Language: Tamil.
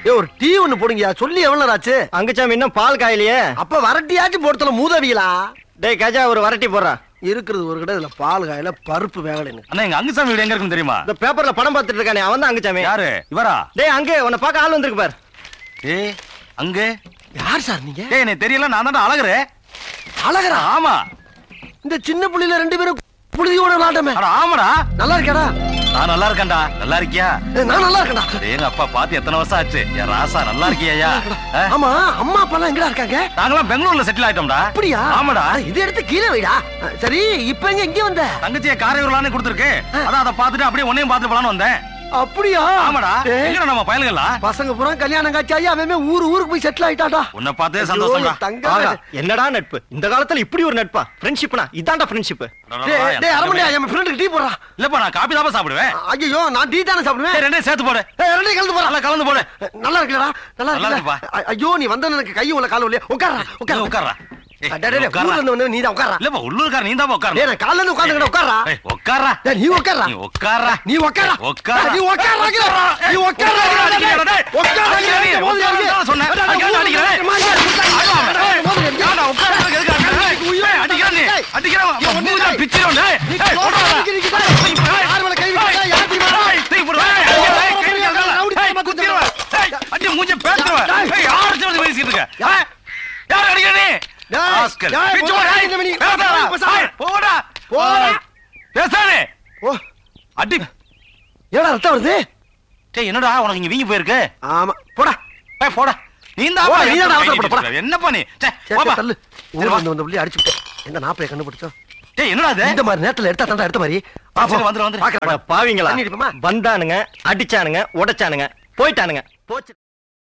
ஏ ஒரு டீ ஒண்ணு போடுங்கயா சொல்லி எவ்வளவு நேரம் ஆச்சு அங்குச்சாமி இன்னும் பால் காயிலையே அப்ப வரட்டியாச்சும் போடுத்தல மூதவிகளா டேய் கஜா ஒரு வரட்டி போடுறா இருக்கிறது ஒரு கடை இதுல பால் காயில பருப்பு வேகலைன்னு அண்ணா எங்க அங்குசாமி வீடு எங்க இருக்குன்னு தெரியுமா இந்த பேப்பர்ல படம் பார்த்துட்டு இருக்கானே அவன் தான் அங்குச்சாமி யாரு இவரா டேய் அங்கே உன்னை பார்க்க ஆள் வந்திருக்கு பார் ஏ அங்க யார் சார் நீங்க ஏய் எனக்கு தெரியல நான் தான் அழகுறே அழகரா ஆமா இந்த சின்ன புள்ளில ரெண்டு பேரும் புழுதியோட விளாட்டமே அட ஆமாடா நல்லா இருக்கேடா நான் நல்லா இருக்கேன்டா நல்லா இருக்கியா ஏ, நான் நல்லா இருக்கேன்டா டேய், எங்க அப்பா பார்த்து எத்தனை வருஷம் ஆச்சு என் ராசா நல்லா இருக்கியா ஆமா அம்மா அப்பா எல்லாம் எங்கடா இருக்காங்க நாங்களாம் பெங்களூர்ல செட்டில் ஆயிட்டோம்டா அப்படியா ஆமாடா அட, இது எடுத்து கீழே வைடா சரி இப்ப எங்க இங்க வந்த தங்கச்சியை காரையூர்லான்னு கொடுத்துருக்கு அதான் அதை பார்த்துட்டு அப்படியே உன்னையும் பார்த்துட்டு போலான்னு வந்தேன் அப்படியா ஆமாடா ஏய், எங்கடா நம்ம பயலுகள்லாம் பசங்க பூரா கல்யாணம் காட்சி அவன் ஊரு ஊருக்கு போய் செட்டில் ஆயிட்டாடா உன்னை பார்த்தே சந்தோஷம்டா ஐயோ, தங்க ஆகா, என்னடா நட்பு இந்த காலத்துல இப்படி ஒரு நட்பா ஃப்ரெண்ட்ஷிப்னா இதான்டா ஃப்ரெண்ட்ஷிப் டேய் டேய் அரமணியா என் ஃப்ரெண்டுக்கு டீ போடுறா இல்லப்பா நான் காபி தான் சாப்பிடுவேன் ஐயோ நான் டீ தானே சாப்பிடுவேன் சரி, ரெண்டையும் சேர்த்து போடு ஏய், ரெண்டையும் கலந்து போறா நல்லா கலந்து போடு நல்லா இருக்குல்லடா நல்லா நல்லா இருக்குல்ல? இருக்குப்பா. ஐ- ஐயோ நீ வந்த எனக்கு கை உள்ள கால இல்லையா உட்காரா நீ உட்கார உட்கார்றா ஏய், டேய், டேய், டேய், உட்கார்றா. ஊர்ல இருந்து வந்து நீ தான் உட்காரா இல்லப்பா உள்ளூர்கார நீ தான் உட்காரணும் டேய் நான் காலைல இருந்து உட்கார்ந்துக்கிட்ட உட்காரா ஏய், உட்கார்றா டேய் நீ உட்காரா நீ உட்கார்றா நீ உட்காரா உட்காரா. நீ உட்காரா நீ உட்காரா அடிக்கிறா, டேய். உட்காரா அடிக்கிறா, நீ. உட்காரா சொன்னேன். அடிக்கிறா, அடிக்கிறா, டேய். ஏன்டா உட்கார்றதுக்கு எதுக்கு அடிக்கிற? ஏய், அடிக்கிறா நீ. அடிக்கிறா, உன் மூஞ்சில பிச்சிரும், டேய். ஏய், போடுறா. ஏய், தூக்கி போடு. ஏய், அடிக்கிறா, ஏய், கை வைக்காத. ஏய், குத்திருவேன். ஏய், அடி, மூஞ்சில பேத்துருவேன். ஏய், யாரை வச்சு வந்து பேசிட்டு இருக்க? ஏய், யாரை அடிக்கிற நீ? டேய், ராஸ்கல். டேய், பிச்சு போடா, போடு, ஏய், இந்த மணி. பேசாத. பேசாத. ஏய், போடா. போடா. பேசாதே. ஓ அடி. ஏடா ரத்தம் வருது டேய், என்னடா உனக்கு இங்க வீங்கி போயிருக்கு ஆமா போடா ஏய், போடா நீ தான் போடா, நீ தான் அவசரப்பட, போடா. என்னப்பா நீ சே, சரி, போப்பா. சரி, தள்ளு சரி, ஊர்ல வா. இருந்து வந்த புள்ளி அடிச்சு விட்டேன் எந்த நாப்பைய கண்டுபிடிச்சோம் டேய் என்னடா இது இந்த மாதிரி நேரத்துல எடுத்தா தாண்டா எடுத்த மாதிரி வா, போ. சரி, வந்துரு, வந்துரு. பார்க்கறேன், அட வா. பாவிங்களா தண்ணி அடிப்போமா? வந்தானுங்க அடிச்சானுங்க உடைச்சானுங்க போயிட்டானுங்க போச்சு